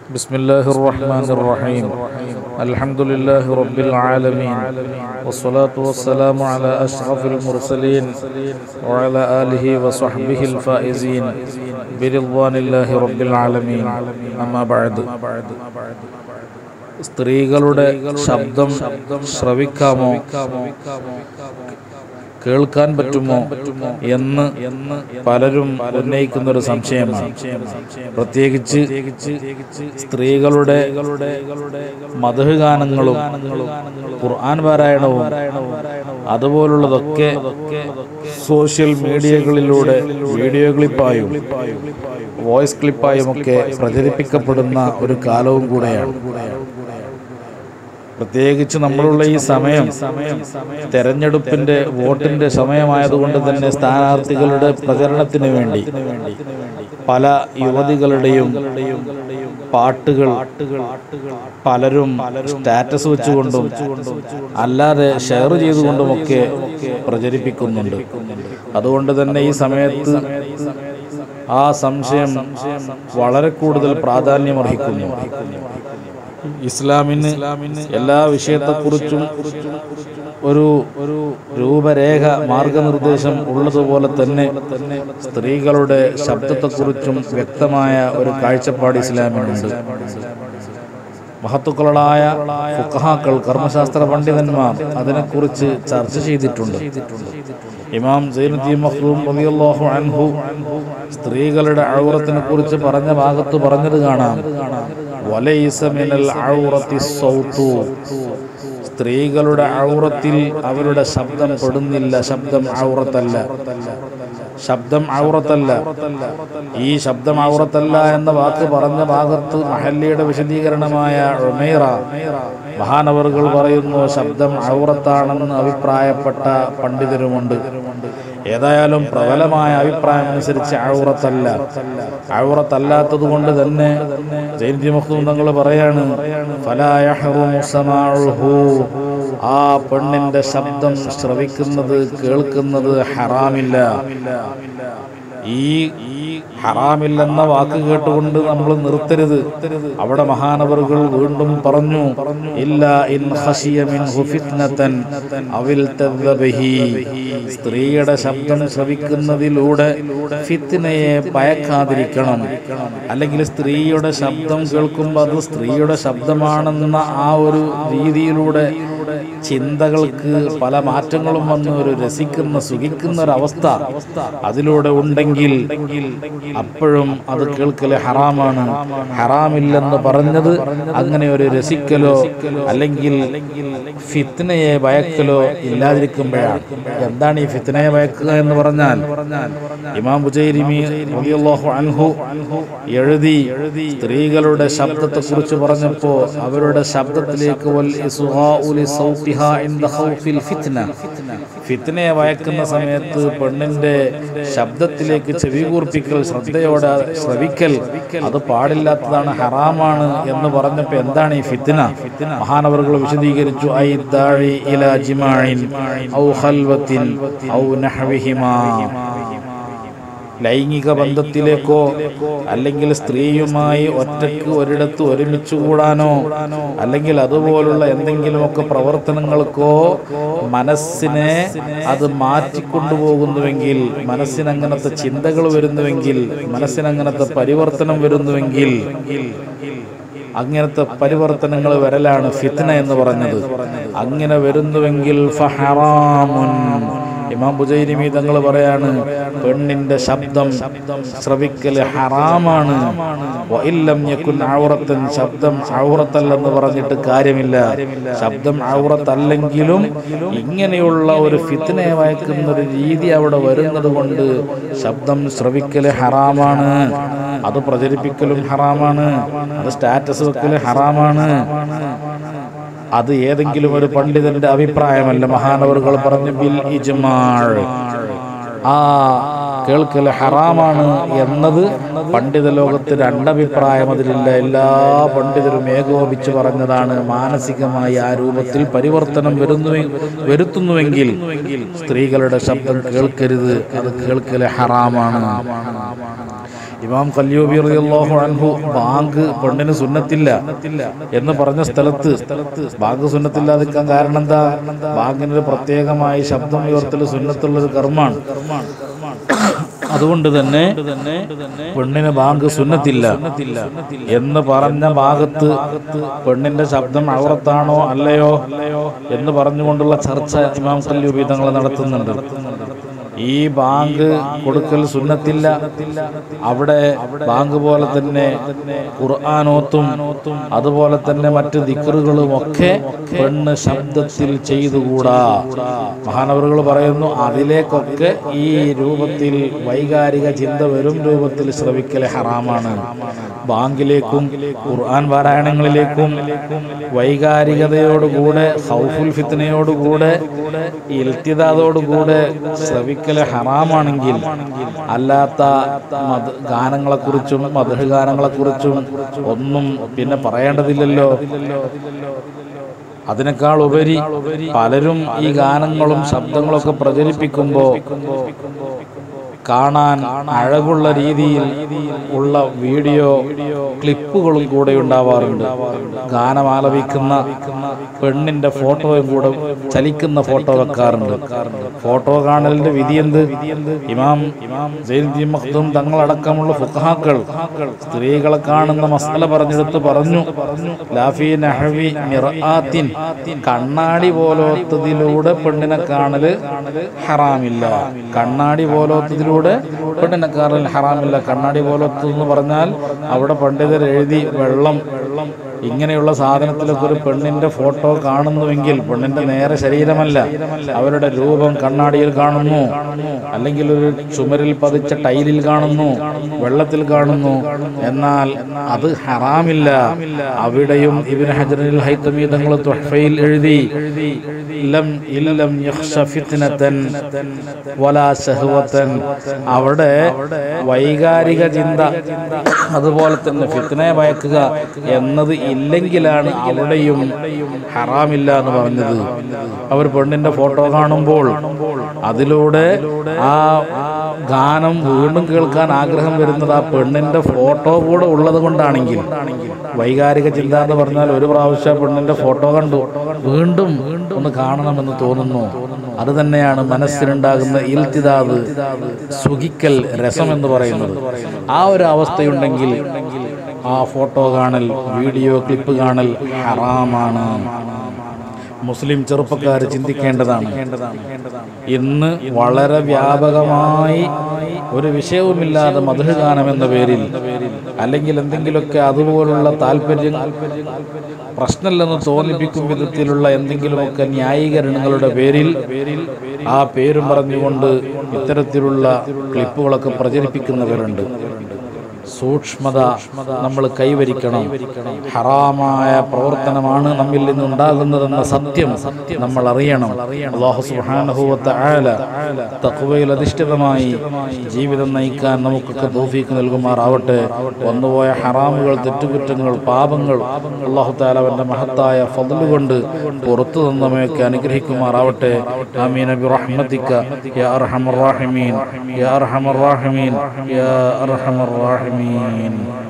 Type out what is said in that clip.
بسم الله الرحمن الرحيم الحمد لله رب العالمين والصلاة والسلام على أشرف المرسلين وعلى آله وصحبه الفائزين برضوان الله رب العالمين أما بعد സ്ത്രീകളുടെ ശബ്ദം ശ്രവിക്കാമോ കേൾക്കാൻ പറ്റുമോ എന്ന് പലരും ഉന്നയിക്കുന്ന ഒരു സംശയമാണ് പ്രത്യേകിച്ച് സ്ത്രീകളുടെ മധുഗാനങ്ങളും ഖുർആൻ പാരായണവും അതുപോലുള്ളതൊക്കെ സോഷ്യൽ മീഡിയകളിലൂടെ വീഡിയോ ക്ലിപ്പായും വോയിസ് ക്ലിപ്പായും ഒക്കെ പ്രചരിപ്പിക്കപ്പെടുന്ന ഒരു കാലവും കൂടെയാണ് പ്രത്യേകിച്ച് നമ്മളുള്ള ഈ സമയം തെരഞ്ഞെടുപ്പിന്റെ വോട്ടിന്റെ സമയമായതുകൊണ്ട് തന്നെ സ്ഥാനാർത്ഥികളുടെ പ്രചരണത്തിന് വേണ്ടി പല യുവതികളുടെയും പാട്ടുകൾ പലരും സ്റ്റാറ്റസ് വെച്ചുകൊണ്ടും അല്ലാതെ ഷെയർ ചെയ്തുകൊണ്ടുമൊക്കെ പ്രചരിപ്പിക്കുന്നുണ്ട് അതുകൊണ്ട് തന്നെ ഈ സമയത്ത് ആ സംശയം വളരെ കൂടുതൽ പ്രാധാന്യമർഹിക്കുന്നു ഇസ്ലാമിന് എല്ലാ വിഷയത്തെക്കുറിച്ചും ഒരു ഒരു രൂപരേഖ മാർഗനിർദ്ദേശം ഉള്ളതുപോലെ തന്നെ സ്ത്രീകളുടെ ശബ്ദത്തെക്കുറിച്ചും വ്യക്തമായ ഒരു കാഴ്ചപ്പാട് ഇസ്ലാമിനുണ്ട് മഹത്തുക്കളായ ഫുഖഹാക്കൾ കർമ്മശാസ്ത്ര പണ്ഡിതന്മാർ അതിനെക്കുറിച്ച് ചർച്ച ചെയ്തിട്ടുണ്ട് ഇമാം സൈനുദ്ദീൻ മഖ്ദൂം റളിയല്ലാഹു അൻഹു സ്ത്രീകളുടെ ഔറത്തിനെ കുറിച്ച് പറഞ്ഞ ഭാഗത്ത് പറഞ്ഞത് കാണാം വലൈസ മിനൽ ഔറത്തി സൗതു സ്ത്രീകളുടെ ഔറത്തിൽ അവരുടെ ശബ്ദം പെടുന്നില്ല ശബ്ദം ഔറത്തല്ല ശബ്ദം ഔറത്തല്ല ഈ ശബ്ദം ഔറത്തല്ല എന്ന വാക്ക് പറഞ്ഞ ഭാഗത്ത് മഹല്ലിയുടെ വിശദീകരണമായ ഉമൈറ മഹാനവറുകൾ പറയുന്നു ശബ്ദം ഔറത്താണെന്ന് അഭിപ്രായപ്പെട്ട പണ്ഡിതരുമുണ്ട് ഏതായാലും പ്രബലമായ അഭിപ്രായം അനുസരിച്ച് ഔറത്തല്ല ഔറത്തല്ലാത്തത് കൊണ്ട് തന്നെ ജയന്തി മഖ്ദൂം തങ്ങൾ പറയാണ് ഫലാ യഹ്റുമു സമാഉഹു ആ പെണ്ണിന്റെ ശബ്ദം ശ്രവിക്കുന്നത് കേൾക്കുന്നത് ഹറാമില്ല ഈ ഹറാമില്ലെന്ന വാക്ക് കേട്ടുകൊണ്ട് നമ്മൾ നിർത്തരുത് അവിടെ മഹാനവറുകൾ വീണ്ടും പറഞ്ഞു ഇല്ല ഇൻ ഖശിയ മിൻഹു ഫിത്നതൻ അവിൽ തദ്ബഹി സ്ത്രീയുടെ ശബ്ദം ശ്രവിക്കുന്നതിലൂടെ ഫിത്നയെ ഭയക്കാതിരിക്കണം അല്ലെങ്കിൽ സ്ത്രീയുടെ ശബ്ദം കേൾക്കുമ്പോൾ അത് സ്ത്രീയുടെ ശബ്ദമാണെന്ന ആ ഒരു രീതിയിലൂടെ ചിന്തകൾക്ക് പല മാറ്റങ്ങളും വന്ന് ഒരു രസിക്കുന്ന സുഖിക്കുന്ന ഒരു അവസ്ഥ അതിലൂടെ ഉണ്ടെങ്കിൽ അപ്പോഴും അത് കേൾക്കല് ഹറാമാണ് ഹറാമില്ലെന്ന് പറഞ്ഞത് അങ്ങനെ ഒരു രസിക്കലോ അല്ലെങ്കിൽ ഫിത്നയെ ഭയക്കലോ ഇല്ലാതിരിക്കുമ്പോഴാണ് എന്താണ് ഈ ഫിത്നയെ ഭയക്കുക എന്ന് പറഞ്ഞാൽ ഇമാം ബുജൈരിമി റളിയല്ലാഹു അൻഹു എഴുതി സ്ത്രീകളുടെ ശബ്ദത്തെ കുറിച്ച് പറഞ്ഞപ്പോ അവരുടെ ശബ്ദത്തിലേക്ക് വൽ ഇസ്ഗാഉ ലിസൗതിഹാ ഇൻദ ഖൗഫിൽ ഫിത്ന ഫിത്നയെ ഭയക്കുന്ന സമയത്ത് പെണ്ണിന്റെ ശബ്ദത്തിലേക്ക് ചെവികൂർപ്പിക്കൽ ശ്രദ്ധയോടെ ശ്രവിക്കൽ അത് പാടില്ലാത്തതാണ് ഹറാമാണ് എന്ന് പറഞ്ഞപ്പോ എന്താണ് ഈ ഫിത്ന മഹാനവറുകൾ വിശദീകരിച്ചു ഐ ദാഴി ഇലാ ജിമാഇൻ ഔ ഖൽവത്തിൻ ഔ നഹ്വിഹിമാ ലൈംഗിക ബന്ധത്തിലേക്കോ അല്ലെങ്കിൽ സ്ത്രീയുമായി ഒറ്റയ്ക്ക് ഒരിടത്ത് ഒരുമിച്ച് കൂടാനോ അല്ലെങ്കിൽ അതുപോലുള്ള എന്തെങ്കിലുമൊക്കെ പ്രവർത്തനങ്ങൾക്കോ മനസ്സിനെ അത് മാറ്റിക്കൊണ്ടുപോകുന്നുവെങ്കിൽ മനസ്സിനങ്ങനത്തെ ചിന്തകൾ വരുന്നുവെങ്കിൽ മനസ്സിനങ്ങനത്തെ പരിവർത്തനം വരുന്നുവെങ്കിൽ അങ്ങനത്തെ പരിവർത്തനങ്ങൾ വരലാണ് ഫിത്ന എന്ന് പറഞ്ഞത് അങ്ങനെ വരുന്നുവെങ്കിൽ ഫഹറാമുൻ ഇമാം ബുജൈരിമി തങ്ങൾ പറയാണ് പെണ്ണിന്റെ ശബ്ദം ശ്രവിക്കൽ ഹറാമാണ് വഇല്ലം യകുൻ ഔറത്തൻ ശബ്ദം ഔറത്തല്ലെന്ന് പറഞ്ഞിട്ട് കാര്യമില്ല ശബ്ദം ഔറത്തല്ലെങ്കിലും ഇങ്ങനെയുള്ള ഒരു ഫിത്നയെ വയക്കുന്ന ഒരു രീതി അവിടെ വരുന്നത് കൊണ്ട് ശബ്ദം ശ്രവിക്കൽ ഹറാമാണ് അത് പ്രചരിപ്പിക്കലും ഹറാമാണ് അത് സ്റ്റാറ്റസ് വെക്കല് ഹറാമാണ് അത് ഏതെങ്കിലും ഒരു പണ്ഡിതന്റെ അഭിപ്രായമല്ല മഹാനവറുകൾ പറഞ്ഞു ബിൽ ഇജ്മാൾ ആ കേൾക്കൽ ഹറാമാണ് എന്നത് പണ്ഡിത ലോകത്ത് രണ്ടഭിപ്രായം അതിലില്ല എല്ലാ പണ്ഡിതരും ഏകോപിച്ച് പറഞ്ഞതാണ് മാനസികമായി ആ രൂപത്തിൽ പരിവർത്തനം വരുന്നു വരുത്തുന്നുവെങ്കിൽ സ്ത്രീകളുടെ ശബ്ദം കേൾക്കരുത് അത് കേൾക്കൽ ഹറാമാണ് ഇമാം കല്യൂബി റളിയല്ലാഹു അൻഹു ബാങ്ക് പെണ്ണിന് സുന്നത്തില്ല എന്ന് പറഞ്ഞ സ്ഥലത്ത് ബാങ്ക് സുന്നത്തില്ലാതിരിക്കാൻ കാരണം എന്താ ബാങ്കിനൊരു പ്രത്യേകമായി ശബ്ദം ഉയർത്തൽ സുന്നത്തുള്ള ഒരു കർമ്മാണ് അതുകൊണ്ട് തന്നെ പെണ്ണിന് ബാങ്ക് സുന്നത്തില്ല എന്ന് പറഞ്ഞ ഭാഗത്ത് പെണ്ണിന്റെ ശബ്ദം ഔറത്താണോ അല്ലയോ എന്ന് പറഞ്ഞുകൊണ്ടുള്ള ചർച്ച ഇമാം കല്യൂബി തങ്ങൾ നടത്തുന്നുണ്ട് ഈ ബാങ്ക് കൊടുക്കൽ സുന്നത്തില്ല അവിടെ ബാങ്ക് പോലെ തന്നെ ഖുർആാനോത്തും അതുപോലെ തന്നെ മറ്റ് ദിക്കറുകളും ഒക്കെ പെണ്ണ് ശബ്ദത്തിൽ ചെയ്തുകൂടാ മഹാനവറുകൾ പറയുന്നു അതിലേക്കൊക്കെ ഈ രൂപത്തിൽ വൈകാരിക ചിന്ത വരും രൂപത്തിൽ ശ്രവിക്കൽ ഹറാമാണ് ബാങ്കിലേക്കും ഖുർആൻ പാരായണങ്ങളിലേക്കും വൈകാരികതയോടുകൂടെ ഹൗഫുൽ ഫിത്തനയോടുകൂടെ ഇൽത്തിദാദോടുകൂടെ ശ്രവിക്കൽ ഹറാമാണെങ്കിൽ അല്ലാത്ത മത ഗാനങ്ങളെക്കുറിച്ചും മധുര ഗാനങ്ങളെക്കുറിച്ചും ഒന്നും പിന്നെ പറയേണ്ടതില്ലല്ലോ അതിനേക്കാൾ ഉപരി പലരും ഈ ഗാനങ്ങളും ശബ്ദങ്ങളൊക്കെ പ്രചരിപ്പിക്കുമ്പോൾ കാണാൻ അഴകുള്ള രീതിയിൽ ഉള്ള വീഡിയോ ക്ലിപ്പുകളും കൂടെ ഉണ്ടാവാറുണ്ട് ഗാനം ആലപിക്കുന്ന പെണ്ണിന്റെ ഫോട്ടോയും കൂടെ ചലിക്കുന്ന ഫോട്ടോ വെക്കാറുണ്ട് ഫോട്ടോ കാണലിന്റെ വിധി എന്ത് ഇമാം സൈനുദ്ദീൻ മഖ്ദൂം തങ്ങളടക്കമുള്ള ഫുഖഹാക്കൾ സ്ത്രീകളെ കാണുന്ന മസാല പറഞ്ഞെടുത്ത് പറഞ്ഞു ലാഫി നഹവി മിർആത്തിൻ കണ്ണാടി പോലോത്തതിലൂടെ പെണ്ണിനെ കാണല് ഹറാമില്ല കണ്ണാടി പോലോത്തതിലൂടെ പെണ്ണിനെ കാണൽ ഹറാമില്ല കണ്ണാടി പോലത്തത് എന്ന് പറഞ്ഞാൽ അവിടെ പണ്ഡിതർ എഴുതി വെള്ളം ഇങ്ങനെയുള്ള സാധനത്തിലൊക്കെ ഒരു പെണ്ണിന്റെ ഫോട്ടോ കാണുന്നുവെങ്കിൽ പെണ്ണിന്റെ നേരെ ശരീരമല്ല അവരുടെ രൂപം കണ്ണാടിയിൽ കാണുന്നു അല്ലെങ്കിൽ ഒരു ചുമരിൽ പതിച്ച ടൈലിൽ കാണുന്നു വെള്ളത്തിൽ കാണുന്നു എന്നാൽ അത് ഹറാമില്ല അവിടെയും ഇബിൻ ഹജറിൽ ഹൈത്തമി തങ്ങൾ തുഹഫയിൽ എഴുതി ലം ഇല്ലം യഖ്ശ ഫിത്നതൻ വലാ ശഹ്വതൻ അവിടെ വൈകാരിക ചിന്ത അതുപോലെ തന്നെ ഫിത്നയെ ഭയക്കുക എന്നത് ഇല്ലെങ്കിലാണ് അവിടെയും ഹറാമില്ല എന്ന് പറഞ്ഞത് അവർ പെണ്ണിന്റെ ഫോട്ടോ കാണുമ്പോൾ അതിലൂടെ ആ ഗാനം വീണ്ടും കേൾക്കാൻ ആഗ്രഹം വരുന്നത് ആ പെണ്ണിന്റെ ഫോട്ടോ കൂടെ ഉള്ളത് കൊണ്ടാണെങ്കിൽ വൈകാരിക ചിന്ത എന്ന് പറഞ്ഞാൽ ഒരു പ്രാവശ്യം ആ പെണ്ണിന്റെ ഫോട്ടോ കണ്ടു വീണ്ടും ഒന്ന് കാണണമെന്ന് തോന്നുന്നു അത് തന്നെയാണ് മനസ്സിലുണ്ടാകുന്ന ഇൽത്തിതാവ് സുഖിക്കൽ രസം എന്ന് പറയുന്നത് ആ ഒരു അവസ്ഥയുണ്ടെങ്കിൽ ആ ഫോട്ടോ കാണൽ വീഡിയോ ക്ലിപ്പ് കാണൽ ഹറാമാണ് മുസ്ലിം ചെറുപ്പക്കാർ ചിന്തിക്കേണ്ടതാണ് ഇന്ന് വളരെ വ്യാപകമായി ഒരു വിഷയവുമില്ലാതെ മധുരഗാനം എന്ന പേരിൽ അല്ലെങ്കിൽ എന്തെങ്കിലുമൊക്കെ അതുപോലുള്ള താല്പര്യം പ്രശ്നമില്ലെന്ന് തോന്നിപ്പിക്കും വിധത്തിലുള്ള എന്തെങ്കിലുമൊക്കെ ന്യായീകരണങ്ങളുടെ പേരിൽ ആ പേരും പറഞ്ഞുകൊണ്ട് ഇത്തരത്തിലുള്ള ക്ലിപ്പുകളൊക്കെ പ്രചരിപ്പിക്കുന്നവരുണ്ട് സൂക്ഷ്മത നമ്മൾ കൈവരിക്കണം ഹറാമായ പ്രവർത്തനമാണ് നമ്മിൽ നിന്ന് ഉണ്ടാകുന്നതെന്ന സത്യം നമ്മൾ അറിയണം അള്ളാഹു സുബ്ഹാനഹുവത്ത ആല തഖ്വയിൽ അധിഷ്ഠിതമായി ജീവിതം നയിക്കാൻ നമുക്കൊക്കെ തൗഫീക്ക് നൽകുമാറാവട്ടെ വന്നുപോയ ഹറാമുകൾ തെറ്റുകുറ്റങ്ങൾ പാപങ്ങൾ അള്ളാഹു താല അവന്റെ മഹത്തായ ഫضل കൊണ്ട് പുറത്തു നിന്നമയൊക്കെ അനുഗ്രഹിക്കുമാറാവട്ടെ ആമീൻ ബി റഹ്മതിക യാ അർഹമർ റാഹിമീൻ യാ അർഹമർ റാഹിമീൻ യാ അർഹമർ റാഹിമീൻ